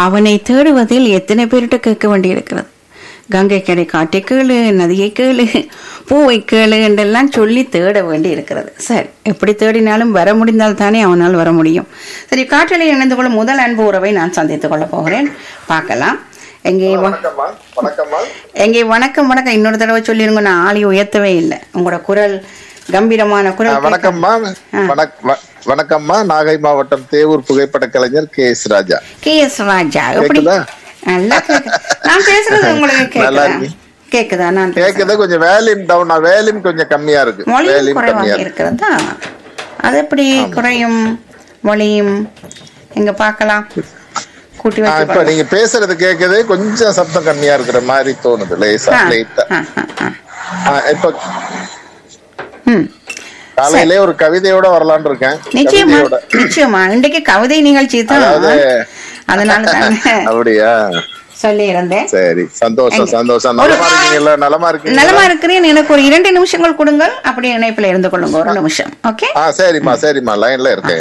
அவனை தேடுவதில் எத்தனை பேர்கிட்ட கேட்க வேண்டியிருக்கிறது கங்கை கரை காட்டை கேளு நதியை கேளு பூவை கேளு என்றெல்லாம் சொல்லி தேட வேண்டி இருக்கிறது சரி எப்படி தேடினாலும் வர முடிந்தால் தானே அவனால் வர முடியும் சரி காற்றலில் இணைந்து கொள்ளும் முதல் அன்பு உறவை நான் சந்தித்துக் கொள்ளப் போகிறேன் பார்க்கலாம் எங்கே வா- வணக்கம்மா வணக்கம்மா எங்கே வணக்கம் வணக்கம் இன்னொரு தடவை சொல்லிருங்க நான் ஆளி உயர்த்தவே இல்லை உங்களோட குரல் கம்பீரமான ஆ, குரல் கேட்க- வணக்கம்மா வணக் வ- வணக்கம்மா நாகை மாவட்டம் தேவூர் புகைப்பட கலைஞர் K S Raja K S Raja எப்படி கேக்குதா? நல்லா கேக்கு நான் பேசுறது உங்களுக்கு நல்லா கேக்குதா இருக்கு. கேக்குதா நான் பேசுறது? கேக்குது கொஞ்சம் வேல்யூம் டவுன் வேல்யூம் கொஞ்சம் கம்மியா இருக்கு மொழியும் வேல்யூம் கம்மியா குறைவாக இருக்கு இருக்கிறதா அது எப்படி குறையும் மொழியும் எங்க பார்க்கலாம் கூட்டி ஆ, வச்சு இப்ப நீங்க பேசுறது கேக்குது கொஞ்சம் சத்தம் கம்மியா இருக்கிற மாதிரி தோணுது லேசா ஆ, லைட்டா ஆ, ஆ, ஆ. ஆ, இப்ப ம். காலையிலே ஒரு கவிதையோட வரலாம்னு இருக்கேன் நிச்சயமா கவிதையோட நிச்சயமா இன்றைக்கு கவிதை நிகழ்ச்சி தான் அதாவது அதனால தான் அப்படியா சொல்லி இருந்தேன் சரி சந்தோஷம் எங்க- சந்தோஷம் ஒரு- நலமா இருக்கீங்களா நலமா இருக்கீங்களா நலமா இருக்கிறேன் எனக்கு ஒரு இரண்டு நிமிஷங்கள் கொடுங்கள் அப்படியே இணைப்புல இருந்து கொள்ளுங்க ஒரு நிமிஷம் ஓகே ஆ சரிம்மா சரிம்மா லைன்ல இருக்கேன்